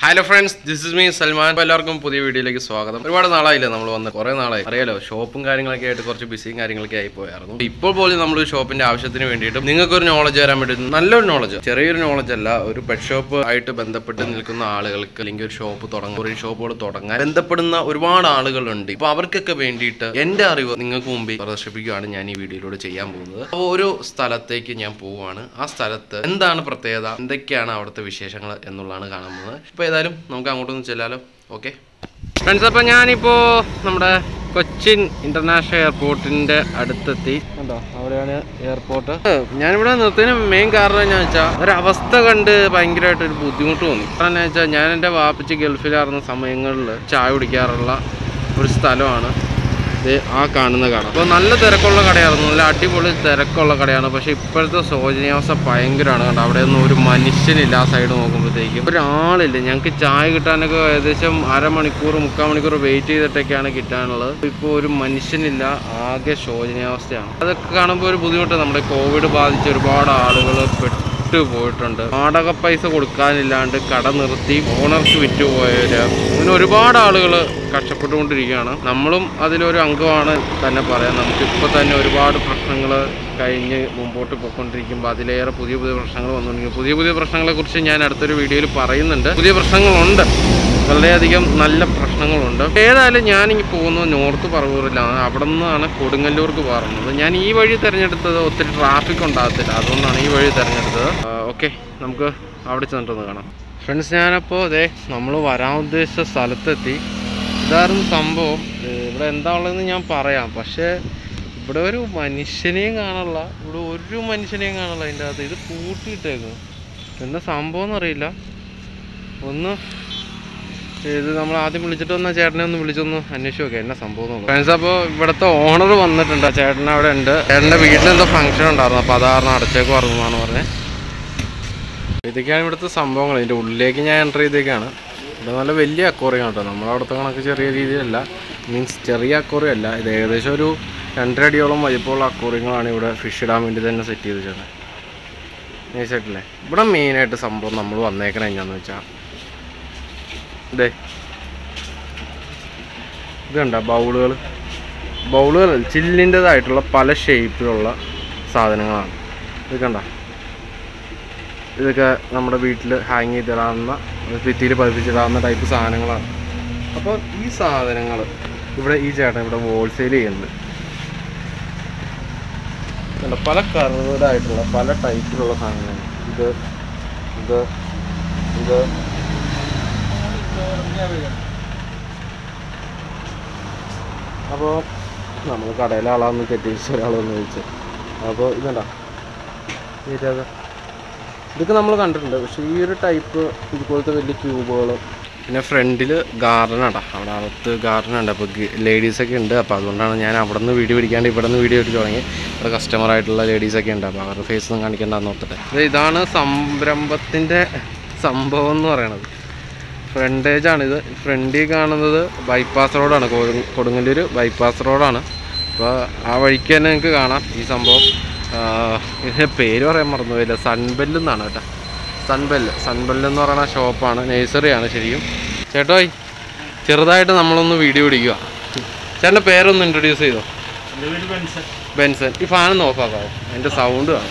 Hello friends this is me Salman അപ്പോൾ എല്ലാവർക്കും പുതിയ വീഡിയോയിലേക്ക് സ്വാഗതം ഒരുപാട് നാളായില്ലേ നമ്മൾ വന്ന് കുറേ നാളായി അറിയാലോ ഷോപ്പും കാര്യങ്ങളൊക്കെ ആയിട്ട് കുറച്ച് ബിസിയും കാര്യങ്ങളൊക്കെ ആയി പോയായിരുന്നു ഇപ്പോൾ പോലും നമ്മൾ ഷോപ്പിന്റെ ആവശ്യത്തിന് വേണ്ടിയിട്ടും നിങ്ങൾക്ക് ഒരു നോളജ് തരാൻ വേണ്ടി നല്ലൊരു നോളജ് ചെറിയൊരു നോളജ് അല്ല ഒരു പെറ്റ് ഷോപ്പ് ആയിട്ട് ബന്ധപ്പെട്ട് നിൽക്കുന്ന ആളുകൾക്ക് അല്ലെങ്കിൽ ഒരു ഷോപ്പ് തുടങ്ങാൻ ഒരു ഷോപ്പുകൾ തുടങ്ങാൻ ബന്ധപ്പെടുന്ന ഒരുപാട് ആളുകളുണ്ട് ഇപ്പോൾ അവർക്കൊക്കെ വേണ്ടിയിട്ട് എൻ്റെ അറിവ് നിങ്ങൾക്ക് മുമ്പിൽ പ്രദർശിപ്പിക്കുകയാണ് ഞാൻ ഈ വീഡിയോയിലൂടെ ചെയ്യാൻ പോകുന്നത് അപ്പോൾ ഒരു സ്ഥലത്തേക്ക് ഞാൻ പോവുകയാണ് ആ സ്ഥലത്ത് എന്താണ് പ്രത്യേകത എന്തൊക്കെയാണ് അവിടുത്തെ വിശേഷങ്ങൾ എന്നുള്ളതാണ് കാണാൻ പോകുന്നത് ഇപ്പോൾ ഏതായാലും നമുക്ക് അങ്ങോട്ടൊന്ന് ചെല്ലാലോ ഓക്കെ ഫ്രണ്ട്സ് അപ്പോൾ ഞാനിപ്പോൾ നമ്മുടെ കൊച്ചിൻ ഇന്റർനാഷണൽ എയർപോർട്ടിന്റെ അടുത്തെത്തി കണ്ടോ അവിടെയാണ് എയർപോർട്ട് ഞാനിവിടെ നിർത്തുന്നതിന് മെയിൻ കാരണം ഞാൻ വെച്ചാൽ ഒരവസ്ഥ കണ്ട് ഭയങ്കരമായിട്ട് ഒരു ബുദ്ധിമുട്ട് തോന്നി കാരണം എന്ന് വെച്ചാൽ ഞാൻ എൻ്റെ വാപ്പിച്ച് ഗൾഫിലായിരുന്ന സമയങ്ങളിൽ ചായ കുടിക്കാറുള്ള ഒരു സ്ഥലമാണ് ഇത് ആ കാണുന്ന കട അപ്പോൾ നല്ല തിരക്കുള്ള കടയായിരുന്നു നല്ല അടിപൊളി തിരക്കുള്ള കടയാണ് പക്ഷേ ഇപ്പോഴത്തെ ശോചനീയാവസ്ഥ ഭയങ്കരമാണ് കണ്ടോ അവിടെ ഒന്നും ഒരു മനുഷ്യനില്ല ആ സൈഡ് നോക്കുമ്പോഴത്തേക്കും ഒരാളില്ല ഞങ്ങൾക്ക് ചായ കിട്ടാനൊക്കെ ഏകദേശം അരമണിക്കൂർ മുക്കാൽ മണിക്കൂർ വെയിറ്റ് ചെയ്തിട്ടൊക്കെയാണ് കിട്ടാനുള്ളത് ഇപ്പോൾ ഒരു മനുഷ്യനില്ല ആകെ ശോചനീയാവസ്ഥയാണ് അതൊക്കെ കാണുമ്പോൾ ഒരു ബുദ്ധിമുട്ട് നമ്മുടെ കോവിഡ് ബാധിച്ച് ഒരുപാട് ആളുകൾ പെട്ടു പോയിട്ടുണ്ട് വാടക പൈസ കൊടുക്കാനില്ലാണ്ട് കട നിർത്തി ഓണർക്ക് വിറ്റുപോയവര് അങ്ങനെ ഒരുപാട് ആളുകൾ കഷ്ടപ്പെട്ടുകൊണ്ടിരിക്കുകയാണ് നമ്മളും അതിലൊരു അംഗമാണ് തന്നെ പറയാം നമുക്കിപ്പോൾ തന്നെ ഒരുപാട് പ്രശ്നങ്ങൾ കഴിഞ്ഞ് മുമ്പോട്ട് പോയിക്കൊണ്ടിരിക്കുമ്പോൾ അതിലേറെ പുതിയ പുതിയ പ്രശ്നങ്ങൾ വന്നുകൊണ്ടിരിക്കും പുതിയ പുതിയ പ്രശ്നങ്ങളെക്കുറിച്ച് ഞാൻ അടുത്തൊരു വീഡിയോയിൽ പറയുന്നുണ്ട് പുതിയ പ്രശ്നങ്ങളുണ്ട് വളരെയധികം നല്ല പ്രശ്നങ്ങളുണ്ട് ഏതായാലും ഞാനിങ്ങി പോകുന്നത് നോർത്ത് പറവൂരിലാണ് അവിടെ നിന്നാണ് കൊടുങ്ങല്ലൂർക്ക് പറയുന്നത് ഞാൻ ഈ വഴി തിരഞ്ഞെടുത്തത് ഒത്തിരി ട്രാഫിക് ഉണ്ടാകത്തില്ല അതുകൊണ്ടാണ് ഈ വഴി തിരഞ്ഞെടുത്തത് ഓക്കെ നമുക്ക് അവിടെ ചെന്നിട്ടൊന്ന് കാണാം ഫ്രണ്ട്സ് ഞാനപ്പോൾ അതെ നമ്മൾ വരാൻ ഉദ്ദേശിച്ച സ്ഥലത്തെത്തി ഇതായിരുന്നു സംഭവം ഏഹ് ഇവിടെ എന്താ ഉള്ളതെന്ന് ഞാൻ പറയാം പക്ഷേ ഇവിടെ ഒരു മനുഷ്യനെയും കാണാനുള്ള ഇവിടെ ഒരു മനുഷ്യനെയും കാണാനുള്ള അതിൻ്റെ അകത്ത് ഇത് പൂട്ടിയിട്ടേക്കും എന്താ സംഭവം എന്നറിയില്ല ഒന്ന് ഇത് നമ്മൾ ആദ്യം വിളിച്ചിട്ട് വന്ന ചേട്ടനെ ഒന്ന് വിളിച്ചൊന്ന് അന്വേഷിച്ച് നോക്കാം എന്നാ സംഭവം ഫ്രണ്ട്സ് അപ്പോൾ ഇവിടുത്തെ ഓണർ വന്നിട്ടുണ്ട് ആ ചേട്ടൻ അവിടെ ഉണ്ട് ചേട്ടൻ്റെ വീട്ടിൽ എന്തോ ഫംഗ്ഷൻ ഉണ്ടായിരുന്നു അപ്പോൾ അത് കാരണം അടച്ചേക്ക് പറഞ്ഞു എന്നാണ് പറഞ്ഞത് ഇതൊക്കെയാണ് ഇവിടുത്തെ സംഭവങ്ങൾ ഇതിൻ്റെ ഉള്ളിലേക്ക് ഞാൻ എൻ്റർ ചെയ്തേക്കാണ് ഇവിടെ നല്ല വലിയ അക്വറിയം കേട്ടോ നമ്മളവിടുത്തെ കണക്ക് ചെറിയ രീതിയിലല്ല മീൻസ് ചെറിയ അക്വറിയം അല്ല ഇത് ഏകദേശം ഒരു രണ്ടര അടിയോളം വലിപ്പമുള്ള അക്വറിയങ്ങളാണ് ഇവിടെ ഫിഷ് ഇടാൻ വേണ്ടി തന്നെ സെറ്റ് ചെയ്ത് വെച്ചത് നൈസായിട്ടില്ലേ ഇവിടെ മെയിനായിട്ട് സംഭവം നമ്മൾ വന്നേക്കണ എങ്ങനെയാണെന്ന് വെച്ചാൽ ഇതേ ഇത് കണ്ട ബൗളുകൾ ബൗളുകൾ ചില്ലിൻ്റെതായിട്ടുള്ള പല ഷേപ്പിലുള്ള സാധനങ്ങളാണ് ഇത് കണ്ട ഇതൊക്കെ നമ്മുടെ വീട്ടിൽ ഹാങ് ചെയ്തിടാവുന്ന ഭിത്തിയിൽ പതിപ്പിച്ചിടാവുന്ന ടൈപ്പ് സാധനങ്ങളാണ് അപ്പോൾ ഈ സാധനങ്ങൾ ഇവിടെ ഈ ചേട്ടൻ ഇവിടെ ഹോൾസെയിൽ ചെയ്യുന്നുണ്ട് കണ്ടോ, പല കറുതായിട്ടുള്ള പല ടൈപ്പിലുള്ള സാധനങ്ങളാണ് ഇത് ഇത് ഇത് അപ്പോൾ നമ്മൾ കടയിലെ ആളാന്ന് തെറ്റിച്ച് ഒരാളൊന്ന് ചോദിച്ചു അപ്പോൾ ഇതണ്ട ഇതേതാ ഇതൊക്കെ നമ്മൾ കണ്ടിട്ടുണ്ട് പക്ഷേ ഈ ഒരു ടൈപ്പ് ഇതുപോലത്തെ വലിയ ക്യൂബുകൾ പിന്നെ ഫ്രണ്ടിൽ ഗാർഡൻ ആടാ അവിടെ അകത്ത് ഗാർഡൻ ഉണ്ട് അപ്പോൾ ലേഡീസൊക്കെ ഉണ്ട് അപ്പോൾ അതുകൊണ്ടാണ് ഞാൻ അവിടെ നിന്ന് വീഡിയോ പിടിക്കാണ്ട് ഇവിടെ നിന്ന് വീഡിയോ എടുത്ത് തുടങ്ങി ഇവിടെ കസ്റ്റമർ ആയിട്ടുള്ള ലേഡീസൊക്കെ ഉണ്ട് അപ്പോൾ അവരുടെ ഫേസ് ഒന്നും കാണിക്കേണ്ടെന്ന് ഓർത്തിട്ട് ഇത് ഇതാണ് സംരംഭത്തിൻ്റെ സംഭവം എന്ന് പറയണത് ഫ്രണ്ടേജാണിത് ഫ്രണ്ടിൽ കാണുന്നത് ബൈപ്പാസ് റോഡാണ് കൊടു- കൊടുങ്ങല്ലൂർ ബൈപ്പാസ് റോഡാണ് അപ്പോൾ ആ വഴിക്ക് തന്നെ നിങ്ങൾക്ക് കാണാം ഈ സംഭവം ആഹ് ഇതിൻ്റെ പേര് പറയാൻ മറന്നുപോയില്ല സൺബെല്ല് എന്നാണ് കേട്ടോ സൺബെല്ല് സൺബെല്ല് എന്ന് പറയുന്ന ഷോപ്പാണ് നേഴ്സറിയാണ് ശരിക്കും ചേട്ടോയ് ചെറുതായിട്ട് നമ്മളൊന്ന് വീഡിയോ പിടിക്കുക ചേട്ടൻ്റെ പേരൊന്ന് ഇൻട്രൊഡ്യൂസ് ചെയ്തോ ബെൻസൺ ഈ ഫാൻ ഒന്ന് ഓഫാക്കാവോ അതിൻ്റെ സൗണ്ട് കാണും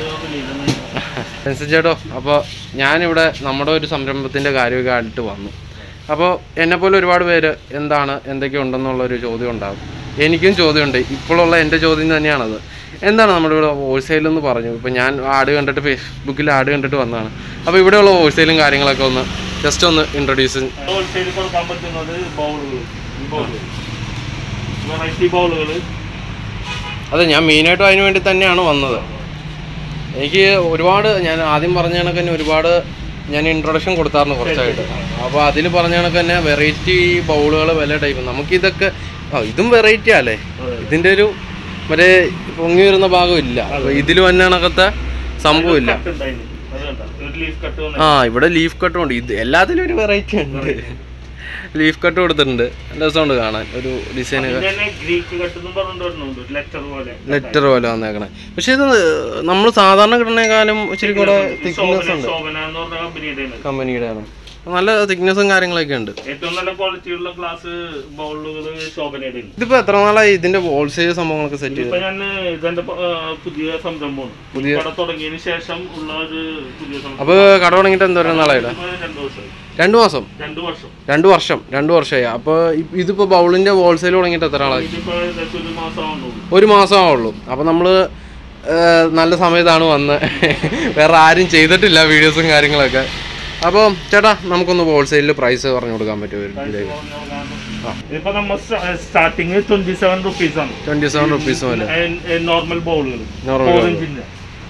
ബെൻസൺ ചേട്ടോ അപ്പോൾ ഞാനിവിടെ നമ്മുടെ ഒരു സംരംഭത്തിൻ്റെ കാര്യമൊക്കെ ആയിട്ട് വന്നു അപ്പോൾ എന്നെപ്പോലെ ഒരുപാട് പേര് എന്താണ് എന്തൊക്കെ ഉണ്ടെന്നുള്ളൊരു ചോദ്യം ഉണ്ടാകും എനിക്കും ചോദ്യമുണ്ട് ഇപ്പോഴുള്ള എൻ്റെ ചോദ്യം തന്നെയാണത് എന്താണ് നമ്മുടെ ഇവിടെ ഹോൾസെയിൽ എന്ന് പറഞ്ഞു ഇപ്പോൾ ഞാൻ ആഡ് കണ്ടിട്ട് ഫേസ്ബുക്കിൽ ആഡ് കണ്ടിട്ട് വന്നതാണ് അപ്പോൾ ഇവിടെയുള്ള ഹോൾസെയിലും കാര്യങ്ങളൊക്കെ ഒന്ന് ജസ്റ്റ് ഒന്ന് ഇൻട്രൊഡ്യൂസ് ഹോൾസെയിൽ കൊടുക്കാൻ പറ്റുന്നത് ബൗളുകൾ ബൗളുകൾ വെറൈറ്റി ബൗളുകൾ അതെ ഞാൻ മെയിനായിട്ടും അതിന് വേണ്ടി തന്നെയാണ് വന്നത് എനിക്ക് ഒരുപാട് ഞാൻ ആദ്യം പറഞ്ഞ കണക്ക് തന്നെ ഒരുപാട് ഞാൻ ഇൻട്രൊഡക്ഷൻ കൊടുത്തായിരുന്നു കുറച്ചായിട്ട് അപ്പോൾ അതിൽ പറഞ്ഞ കണക്ക് തന്നെ വെറൈറ്റി ബൗളുകൾ പല ടൈപ്പ് നമുക്കിതൊക്കെ ആ ഇതും വെറൈറ്റി അല്ലേ ഇതിൻ്റെ ഒരു മറ്റേ പൊങ്ങി വരുന്ന ഭാഗം ഇല്ല അപ്പോൾ ഇതിൽ വന്ന കണക്കത്തെ സംഭവം ഇല്ല കട്ട് ഉണ്ടായിരുന്നു അത് കണ്ട ഒരു ലീഫ് കട്ട് ആ ഇവിടെ ലീഫ് കട്ടും ഉണ്ട് ഇത് എല്ലാത്തിലും ഒരു വെറൈറ്റി ഉണ്ട് ലീഫ് കട്ട് കൊടുത്തിട്ടുണ്ട് രസമുണ്ട് കാണാൻ ഒരു ഡിസൈൻ തന്നെ ഗ്രീക്ക് കട്ട് എന്നും പറഞ്ഞിട്ട് വരുന്നുണ്ട് ഒരു ലെറ്റർ പോലെ ലെറ്റർ പോലെ വന്നേക്കണേ പക്ഷെ ഇത് നമ്മൾ സാധാരണ കിട്ടുന്നേക്കാളും ഇച്ചിരി കൂടെ തിക്നെസ് ഉണ്ട് ശോഭന എന്ന് പറഞ്ഞ കമ്പനിയുടെ കമ്പനിയുടെ ആണ് നല്ല തിക്നെസ്സും കാര്യങ്ങളൊക്കെ ഉണ്ട് ഏറ്റവും നല്ല ക്വാളിറ്റിയുള്ള ഗ്ലാസ് ബൗളുകൾ ശോഭനയുടെ ഉണ്ട് ഇതിപ്പോ എത്ര നാളായി ഇതിന്റെ ഹോൾസെയിൽ സംഭവങ്ങളൊക്കെ സെറ്റ് ചെയ്ത് ഇപ്പൊ ഞാൻ ഇതെന്റെ പ- ആ, പുതിയ സംരംഭമാണ് പുതിയ- കട തുടങ്ങിയതിന് ശേഷം ഉള്ള ഒരു പുതിയ സംരംഭം അപ്പൊ കട തുടങ്ങിയിട്ട് എന്തോരം നാളായില്ല ഇപ്പൊ രണ്ടു ദിവസം രണ്ടു മാസം രണ്ടു വർഷം രണ്ടു വർഷം രണ്ടു വർഷമായി അപ്പൊ ഇ- ഇതിപ്പോ ബൗളിന്റെ ഹോൾസെയിൽ തുടങ്ങിയിട്ട് എത്ര നാളായി ഇതിപ്പോ ഏകദേശം ഒരു മാസം ആവുന്നുള്ളൂ ഒരു മാസമാവുള്ളൂ അപ്പോൾ നമ്മൾ നല്ല സമയത്താണ് വന്ന് വേറെ ആരും ചെയ്തിട്ടില്ല വീഡിയോസും കാര്യങ്ങളൊക്കെ അപ്പോൾ ചേട്ടാ നമുക്കൊന്ന് ഹോൾസെയിലിൽ പ്രൈസ് പറഞ്ഞു കൊടുക്കാൻ പറ്റുമോ ഇപ്പൊ നമ്മ സ്റ്റാർട്ടിങ് ട്വന്റി സെവൻ റുപ്പീസ് ആണ് ട്വൻറ്റി സെവൻ റുപ്പീസ് പോലെ നോർമൽ ബൗളുകൾ Normal bowl. ഓറഞ്ചിന്റെ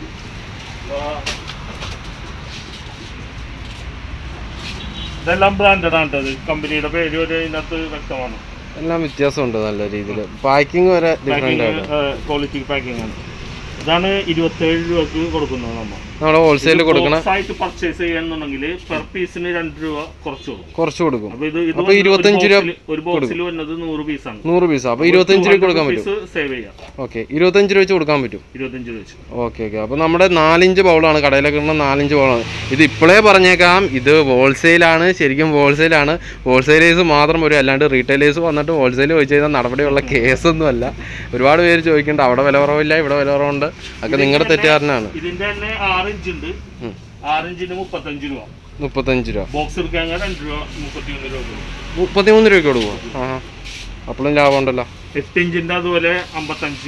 ഇതെല്ലാം ബ്രാൻഡഡ് ആണ് കേട്ടോ കമ്പനിയുടെ പേര് ഒരു ഇതിനകത്ത് വ്യക്തമാണ് എല്ലാം വ്യത്യാസമുണ്ട് നല്ല രീതിയിൽ പാക്കിംഗ് വരെ ഡിഫറെൻ്റ് ആണ് ക്വാളിറ്റി പാക്കിംഗ് ആണ് ഇതാണ് ഇരുപത്തേഴ് രൂപക്ക് കൊടുക്കുന്നത് നമ്മൾ നമ്മൾ ഹോൾസെയിൽ കൊടുക്കണ Box ആയിട്ട് പർച്ചേസ് ചെയ്യാന്നുണ്ടെങ്കിൽ പെർ പീസിന് രണ്ട് രൂപ കുറച്ച് കൊടുക്കും കുറച്ച് കൊടുക്കും അപ്പൊ ഇത് ഇത് അപ്പൊ ഇരുപത്തഞ്ച് രൂപ ഒരു ബോക്സിൽ വരുന്നത് നൂറ് പീസാണ് നൂറ് പീസ് അപ്പോൾ ഇരുപത്തഞ്ച് രൂപ കൊടുക്കാൻ പറ്റും സേവ് ചെയ്യാം ഓക്കെ ഇരുപത്തഞ്ച് രൂപ വെച്ച് കൊടുക്കാൻ പറ്റും ഇരുപത്തഞ്ച് രൂപ വെച്ച് ഓക്കെ ഓക്കെ അപ്പോൾ നമ്മുടെ നാലിഞ്ച് ബൗളാണ് കടയിലൊക്കെ ഉള്ള നാലിഞ്ച് ബൗളാണ് ഇത് ഇപ്പോഴേ പറഞ്ഞേക്കാം ഇത് ഹോൾസെയിലാണ് ശരിക്കും ഹോൾസെയിലാണ് ഹോൾസെയിലേഴ്സ് മാത്രം വരും അല്ലാണ്ട് റീറ്റെയിലേഴ്സ് വന്നിട്ട് ഹോൾസെയിൽ ചോദിച്ചു കഴിഞ്ഞാൽ നടപടിയുള്ള കേസൊന്നും അല്ല ഒരുപാട് പേര് ചോദിക്കുന്നുണ്ട് അവിടെ വില കുറവില്ല ഇവിടെ വില കുറവുണ്ട് അതൊക്കെ നിങ്ങളുടെ തെറ്റുകാരനാണ് ഇതിന്റെ തന്നെ ആറ് ഇഞ്ച് ഉണ്ട് ഉം. ആറ് ഇഞ്ചിന് മുപ്പത്തഞ്ച് രൂപ മുപ്പത്തഞ്ച് രൂപ ബോക്സ് എടുക്കാൻ രണ്ട് രൂപ മുപ്പത്തിയൊന്ന് രൂപ കൊടുക്കും. മുപ്പത്തിമൂന്ന് രൂപയ്ക്ക് കൊടുക്കുമോ ആ അപ്പോഴും ലാഭം ഉണ്ടല്ലോ എട്ട് ഇഞ്ചിന്റെ അതുപോലെ അമ്പത്തഞ്ച്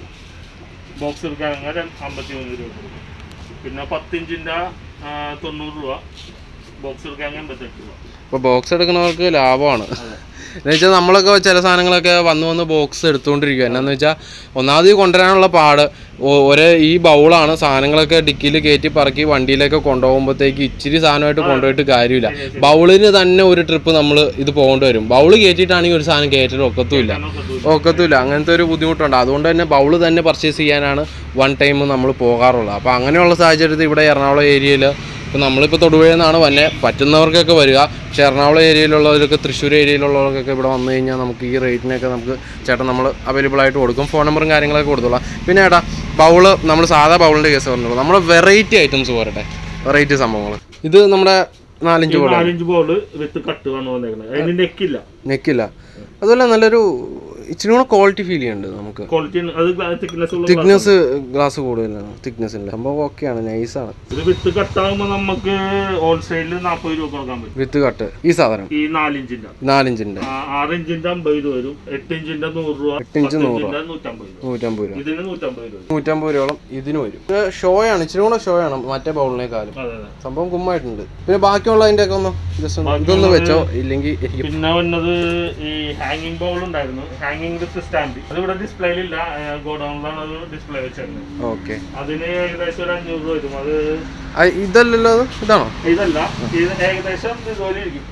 ബോക്സ് എടുക്കാൻ അമ്പത്തി മൂന്ന് രൂപ കൊടുക്കും. പിന്നെ പത്ത് ഇഞ്ചിന്റെ ആ, തൊണ്ണൂറ് രൂപ ബോക്സ് എടുക്കാൻ എൺപത്തെട്ട് രൂപ ഇപ്പോൾ ബോക്സ് എടുക്കുന്നവർക്ക് ലാഭമാണ് അതെ എന്ന് വെച്ചാൽ നമ്മളൊക്കെ ചില സാധനങ്ങളൊക്കെ വന്ന് വന്ന് ബോക്സ് എടുത്തുകൊണ്ടിരിക്കുക എന്നാന്ന് വെച്ചാൽ ഒന്നാമത് ഈ കൊണ്ടുവരാനുള്ള പാട് ഒ- ഒരേ ഈ ബൗളാണ് സാധനങ്ങളൊക്കെ ഡിക്കിയിൽ കയറ്റി പറക്കി വണ്ടിയിലേക്ക് കൊണ്ടുപോകുമ്പോഴത്തേക്ക് ഇച്ചിരി സാധനമായിട്ട് കൊണ്ടുപോയിട്ട് കാര്യമില്ല ബൗളിന് തന്നെ ഒരു ട്രിപ്പ് നമ്മൾ ഇത് പോകേണ്ടി വരും ബൗള് കയറ്റിയിട്ടാണെങ്കിൽ ഒരു സാധനം കയറ്റൽ ഒക്കത്തുമില്ല ഒക്കത്തുമില്ല അങ്ങനത്തെ ഒരു ബുദ്ധിമുട്ടുണ്ട് അതുകൊണ്ട് തന്നെ ബൗള് തന്നെ പർച്ചേസ് ചെയ്യാനാണ് വൺ ടൈം നമ്മൾ പോകാറുള്ളത് അപ്പോൾ അങ്ങനെയുള്ള സാഹചര്യത്തിൽ ഇവിടെ എറണാകുളം ഏരിയയിൽ ഇപ്പോൾ നമ്മളിപ്പോൾ തൊടുപുഴയിൽ നിന്നാണ് വന്നെ പറ്റുന്നവർക്കൊക്കെ വരിക പക്ഷേ എറണാകുളം ഏരിയയിലുള്ളവർക്കൊക്കെ തൃശ്ശൂർ ഏരിയയിലുള്ളവർക്കൊക്കെ ഇവിടെ വന്നു കഴിഞ്ഞാൽ നമുക്ക് ഈ റേറ്റിനൊക്കെ നമുക്ക് ചേട്ടൻ നമ്മൾ അവൈലബിൾ ആയിട്ട് കൊടുക്കും ഫോൺ നമ്പറും കാര്യങ്ങളൊക്കെ കൊടുത്തോളാം പിന്നെ ഏട്ടാ ബൗള് നമ്മൾ സാധാ ബൗളിൻ്റെ കേസ് പറഞ്ഞോളൂ നമ്മുടെ വെറൈറ്റി ഐറ്റംസ് പോരട്ടെ വെറൈറ്റി സംഭവങ്ങൾ ഇത് നമ്മുടെ നാലഞ്ച് ബോൾ നാലഞ്ച് ബോള് വിത്ത് കട്ട് വന്ന് വന്നേക്കുന്നത് അതിന് നെക്കില്ല നെക്കില്ല അതുപോലെ നല്ലൊരു ഇച്ചിരി കൂടെ ക്വാളിറ്റി ഫീൽ ചെയ്യുന്നുണ്ട് നമുക്ക് ക്വാളിറ്റി അത് തിക്നെസ് ഉള്ള തിക്നെസ് ഗ്ലാസ് കൂടുതലാണ് തിക്നെസ് ഇല്ല സംഭവം ഓക്കെയാണ് നൈസാണ് ഇത് വിത്ത് കട്ടാകുമ്പോൾ നമുക്ക് ഹോൾസെയിലിൽ നാൽപ്പത് രൂപ കൊടുക്കാൻ പറ്റും വിത്ത് കട്ട് ഈ സാധനം ഈ നാലിഞ്ചിന്റെ നാലിഞ്ചിൻ്റെ ആ, ആറ് ഇഞ്ചിന്റെ അമ്പത് രൂപ വരും എട്ട് ഇഞ്ചിന്റെ നൂറ് രൂപ എട്ട് ഇഞ്ച് പത്ത് നൂറ് ഇഞ്ചിന്റെ നൂറ്റമ്പത് രൂപ നൂറ്റമ്പത് രൂപ ഇതിന് നൂറ്റമ്പത് രൂപ നൂറ്റമ്പത് രൂപയോളം ഇതിന് വരും ഇത് ഷോ ആണ് ഇച്ചിരി കൂടെ ഷോ ആണ് മറ്റേ ബൗളിനേക്കാളും അതെ അതെ സംഭവം കുമ്മായിട്ടുണ്ട് പിന്നെ ബാക്കിയുള്ള അതിന്റെ ഒക്കെ ഒന്ന് ജസ്റ്റ് ഒന്ന് ഇതൊന്ന് വെച്ചോ ഇല്ലെങ്കിൽ എനിക്ക് പിന്നെ വന്നത് ഈ ഹാങ്ങിങ് ബൗൾ ഉണ്ടായിരുന്നു ഹാങ്ങിങ് വിത്ത് സ്റ്റാൻഡ് അത് ഇവിടെ ഡിസ്പ്ലേയിലില്ല ഗോഡൗണിലാണ് അത് ഡിസ്പ്ലേ വെച്ചിരുന്നത് ഓക്കെ അതിന് ഏകദേശം ഒരു അഞ്ഞൂറ് രൂപ വരും അത് ഇതല്ലല്ലോ അത് ഇതാണോ ഇതല്ല ഇത് ഏകദേശം ഇതുപോലെ ഇരിക്കും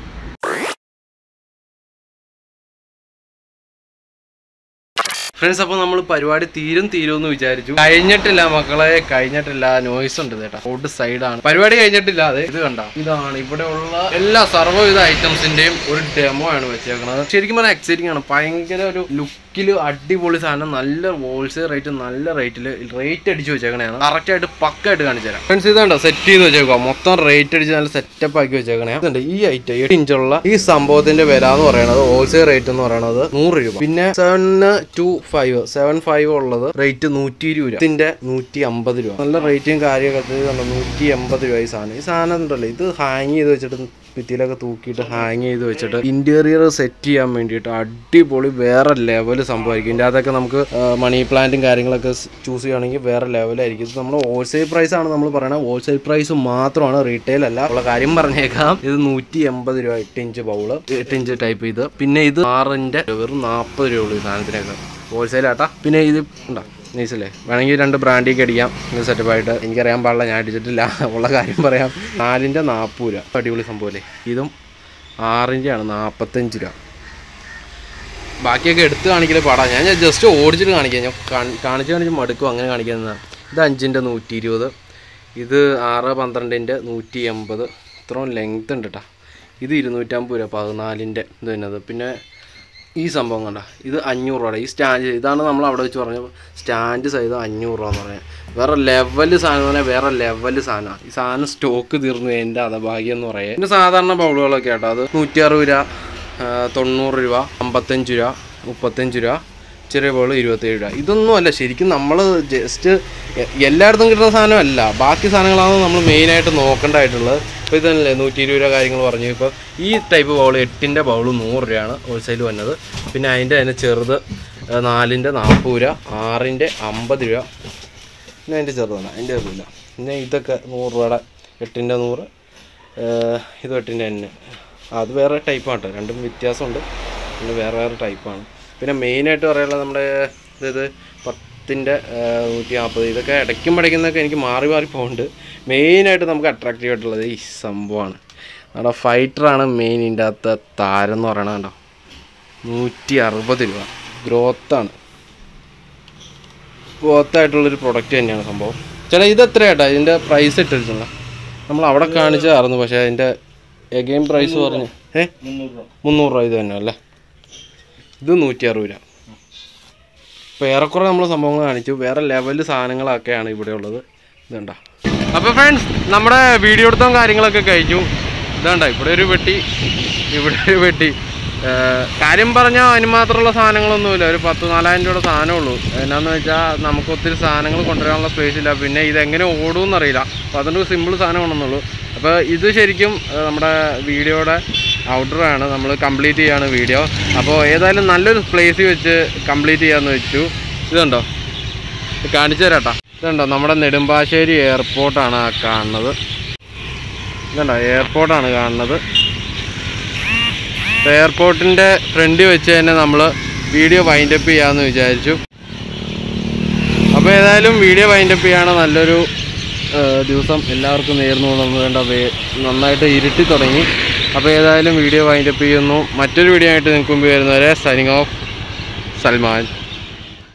ഫ്രണ്ട്സ് അപ്പോൾ നമ്മൾ പരിപാടി തീരും തീരും എന്ന് വിചാരിച്ചു കഴിഞ്ഞിട്ടില്ല മക്കളെ കഴിഞ്ഞിട്ടില്ല നോയ്സ് ഉണ്ട് ചേട്ടാ റോഡ് സൈഡാണ് പരിപാടി കഴിഞ്ഞിട്ടില്ല അതെ ഇത് കണ്ട ഇതാണ് ഇവിടെ ഉള്ള എല്ലാ സർവ്വവിധ ഐറ്റംസിന്റെയും ഒരു ഡെമോ ആണ് വെച്ചേക്കുന്നത് ശരിക്കും പറഞ്ഞാൽ എക്സൈറ്റിംഗ് ആണ് ഭയങ്കര ഒരു ലുക്കിൽ അടിപൊളി സാധനം നല്ല ഹോൾസെയിൽ റേറ്റ് നല്ല റേറ്റിൽ റേറ്റ് അടിച്ച് വെച്ചേക്കണേയാണ് കറക്റ്റ് ആയിട്ട് പക്കായിട്ട് കാണിച്ചു തരാം ഫ്രണ്ട്സ് ഇതുണ്ടോ സെറ്റ് ചെയ്ത് വെച്ചേക്കുക മൊത്തം റേറ്റ് അടിച്ച് നല്ല സെറ്റപ്പ് ആക്കി വെച്ചേക്കണേ ഇതുണ്ട് ഈ ഐറ്റം എട്ട് ഇഞ്ചുള്ള ഈ സംഭവത്തിന്റെ വില എന്ന് പറയുന്നത് ഹോൾസെയിൽ റേറ്റ് എന്ന് പറയുന്നത് നൂറ് രൂപ പിന്നെ seven two five seven five ഉള്ളത് റേറ്റ് നൂറ്റി ഇരുപത് രൂപ ഇതിന്റെ നൂറ്റി അമ്പത് രൂപ നല്ല റേറ്റും കാര്യമൊക്കെ ഇത് കണ്ടോ നൂറ്റി എൺപത് രൂപ ഈ സാധനം ഈ സാധനം ഉണ്ടല്ലോ ഇത് ഹാങ് ചെയ്ത് വെച്ചിട്ട് ഭിത്തിയിലൊക്കെ തൂക്കിയിട്ട് ഹാങ് ചെയ്ത് വെച്ചിട്ട് ഇന്റീരിയർ സെറ്റ് ചെയ്യാൻ വേണ്ടിയിട്ട് അടിപൊളി വേറെ ലെവൽ സംഭവിക്കും ഇതിൻ്റെ അകത്തൊക്കെ നമുക്ക് മണി പ്ലാന്റും കാര്യങ്ങളൊക്കെ ചൂസ് ചെയ്യുകയാണെങ്കിൽ വേറെ ലെവലായിരിക്കും ഇത് നമ്മൾ ഹോൾസെയിൽ പ്രൈസ് ആണ് നമ്മൾ പറയുന്നത് ഹോൾസെയിൽ പ്രൈസ് മാത്രമാണ് റീറ്റെയിൽ അല്ല ഉള്ള കാര്യം പറഞ്ഞേക്കാം ഇത് നൂറ്റി എൺപത് രൂപ എട്ട് ഇഞ്ച് ബൗള് എട്ട് ഇഞ്ച് ടൈപ്പ് ഇത് പിന്നെ ഇത് ആറിൻ്റെ വെറും നാൽപ്പത് രൂപ ഉള്ളൂ ഈ സാധനത്തിനൊക്കെ ഹോൾസെയിൽ ആട്ടാ പിന്നെ ഇത് ഉണ്ടോ നൈസല്ലേ വേണമെങ്കിൽ രണ്ട് ബ്രാൻഡിക്ക് അടിക്കാം ഇത് സെറ്റപ്പായിട്ട് എനിക്കറിയാൻ പാടില്ല ഞാൻ അടിച്ചിട്ടില്ല ഉള്ള കാര്യം പറയാം നാലിൻ്റെ നാൽപ്പത് രൂപ അടിപൊളി സംഭവമല്ലേ ഇതും ആറിൻ്റെ ആണ് നാൽപ്പത്തഞ്ച് രൂപ ബാക്കിയൊക്കെ എടുത്ത് കാണിക്കല് പാടാ ഞാൻ ജസ്റ്റ് ഓടിച്ചിട്ട് കാണിക്കാം ഞാൻ കാണി- കാണിച്ച് കാണിച്ച് മടുക്കും അങ്ങനെ കാണിക്കുന്നതാണ് ഇത് അഞ്ചിൻ്റെ നൂറ്റി ഇരുപത് ഇത് ആറ് പന്ത്രണ്ടിൻ്റെ നൂറ്റി എൺപത് ഇത്രയും ലെങ്ത് ഉണ്ട് കേട്ടോ ഇത് ഇരുന്നൂറ്റമ്പത് രൂപ പതിനാലിൻ്റെ ഇത് തന്നത് പിന്നെ ഈ സംഭവം കണ്ട ഇത് അഞ്ഞൂറ് രൂപയുടെ ഈ സ്റ്റാൻഡ് ഇതാണ് നമ്മൾ അവിടെ വെച്ച് പറഞ്ഞ സ്റ്റാൻഡ് സൈസ് അഞ്ഞൂറ് രൂപ എന്ന് പറഞ്ഞാൽ വേറെ ലെവല് സാധനം എന്ന് പറഞ്ഞാൽ വേറെ ലെവല് സാധനമാണ് ഈ സാധനം സ്റ്റോക്ക് തീർന്നു എൻ്റെ അതഭാഗ്യം എന്ന് പറയാം പിന്നെ സാധാരണ ബൗളുകളൊക്കെ കേട്ടോ അത് നൂറ്റി അറുപത് രൂപ ആ, തൊണ്ണൂറ് രൂപ അമ്പത്തഞ്ച് രൂപ മുപ്പത്തഞ്ച് രൂപ ചെറിയ ബോൾ ഇരുപത്തേഴ് രൂപ ഇതൊന്നും അല്ല ശരിക്കും നമ്മൾ ജസ്റ്റ് എല്ലായിടത്തും കിട്ടുന്ന സാധനമല്ല ബാക്കി സാധനങ്ങളാണ് നമ്മൾ മെയിനായിട്ട് നോക്കേണ്ടതായിട്ടുള്ളത് ഇപ്പോൾ ഇതല്ലേ നൂറ്റി ഇരുപത് രൂപ കാര്യങ്ങൾ പറഞ്ഞു ഇപ്പോൾ ഈ ടൈപ്പ് ബൗൾ എട്ടിൻ്റെ ബൗൾ നൂറ് രൂപയാണ് ഹോൾസെയിൽ വന്നത് പിന്നെ അതിൻ്റെ അതിന് ചെറുത് ഏഹ്, നാലിൻ്റെ നാൽപ്പത് രൂപ ആറിൻ്റെ അമ്പത് രൂപ പിന്നെ അതിൻ്റെ ചെറുതാണ് അതിൻ്റെ ചെറുതില്ല പിന്നെ ഇതൊക്കെ നൂറ് രൂപയുടെ എട്ടിൻ്റെ നൂറ് ഏഹ്, ഇത് എട്ടിൻ്റെ തന്നെ അത് വേറെ ടൈപ്പാണ് കേട്ടോ രണ്ടും വ്യത്യാസമുണ്ട് പിന്നെ വേറെ വേറെ ടൈപ്പാണ് പിന്നെ മെയിനായിട്ട് പറയാനുള്ളത് നമ്മുടെ ഇത് പത്തിൻ്റെ നൂറ്റി നാൽപ്പത് ഇതൊക്കെ ഇടയ്ക്കും പഠിക്കുന്നതൊക്കെ എനിക്ക് മാറി മാറി പോകുന്നുണ്ട് മെയിനായിട്ട് നമുക്ക് അട്രാക്റ്റീവ് ആയിട്ടുള്ളത് ഈ സംഭവമാണ് നമ്മുടെ ഫൈറ്ററാണ് മെയിൻ ഇതിൻ്റെ അകത്ത് താരം എന്ന് പറയണത് കണ്ടോ നൂറ്റി അറുപത് രൂപ ഗ്രോത്താണ് ഗ്രോത്തായിട്ടുള്ളൊരു പ്രൊഡക്റ്റ് തന്നെയാണ് സംഭവം ചേട്ടാ ഇത് എത്രയാട്ടാ ഇതിൻ്റെ പ്രൈസ് ഇട്ടിട്ടില്ല നമ്മൾ അവിടെ കാണിച്ചായിരുന്നു പക്ഷേ അതിൻ്റെ എഗെയിൻ പ്രൈസ് പറഞ്ഞു ഏ മുന്നൂറ് രൂപ മുന്നൂറ് രൂപ ഇത് തന്നെ അല്ലേ ഇത് നൂറ്റി അറുപത് രൂപ ഇപ്പോൾ ഏറെക്കുറെ നമ്മൾ സംഭവങ്ങൾ കാണിച്ചു വേറെ ലെവൽ സാധനങ്ങളൊക്കെയാണ് ഇവിടെ ഉള്ളത് ഇതുണ്ട അപ്പോൾ ഫ്രണ്ട്സ് നമ്മുടെ വീഡിയോ എടുത്തതും കാര്യങ്ങളൊക്കെ കഴിഞ്ഞു ഇതാണ്ട ഇവിടെ ഒരു പെട്ടി ഇവിടെ ഒരു പെട്ടി ഏർ കാര്യം പറഞ്ഞാൽ അതിന് മാത്രമുള്ള സാധനങ്ങളൊന്നുമില്ല ഒരു പത്ത് നാലായിരം രൂപയുടെ സാധനമുള്ളൂ എന്നാന്ന് വെച്ചാൽ നമുക്ക് ഒത്തിരി സാധനങ്ങൾ കൊണ്ടുവരാനുള്ള സ്പേസ് ഇല്ല പിന്നെ ഇതെങ്ങനെ ഓടുമെന്ന് അറിയില്ല അപ്പോൾ അതുകൊണ്ട് സിമ്പിൾ സാധനമാണെന്നുള്ളൂ അപ്പോൾ ഇത് ശരിക്കും ഏർ നമ്മുടെ വീഡിയോയുടെ ഔട്ടറാണ് നമ്മൾ കംപ്ലീറ്റ് ചെയ്യാണ് വീഡിയോ അപ്പോൾ ഏതായാലും നല്ലൊരു പ്ലേസിൽ വെച്ച് കംപ്ലീറ്റ് ചെയ്യാമെന്ന് വെച്ചു ഇതുണ്ടോ ഇത് കാണിച്ചു തരാട്ടാ ഇതുണ്ടോ നമ്മുടെ നെടുമ്പാശ്ശേരി എയർപോർട്ടാണ് ആ കാണുന്നത് ഇതുണ്ടോ എയർപോർട്ടാണ് കാണുന്നത് എയർപോർട്ടിൻ്റെ ഫ്രണ്ട് വെച്ച് തന്നെ നമ്മൾ വീഡിയോ വൈൻഡപ്പ് ചെയ്യാമെന്ന് വിചാരിച്ചു അപ്പോൾ ഏതായാലും വീഡിയോ വൈൻഡപ്പ് ചെയ്യാണ് നല്ലൊരു ആ, ദിവസം എല്ലാവർക്കും നേർന്നു നമ്മൾ വേണ്ട വേ- നന്നായിട്ട് ഇരുട്ടി തുടങ്ങി അപ്പോൾ ഏതായാലും വീഡിയോ വൈൻഡപ്പ് ചെയ്യുന്നു മറ്റൊരു വീഡിയോ ആയിട്ട് നിങ്ങൾക്ക് മുമ്പ് വരുന്നവരെ സൈനിങ് ഓഫ് സൽമാൻ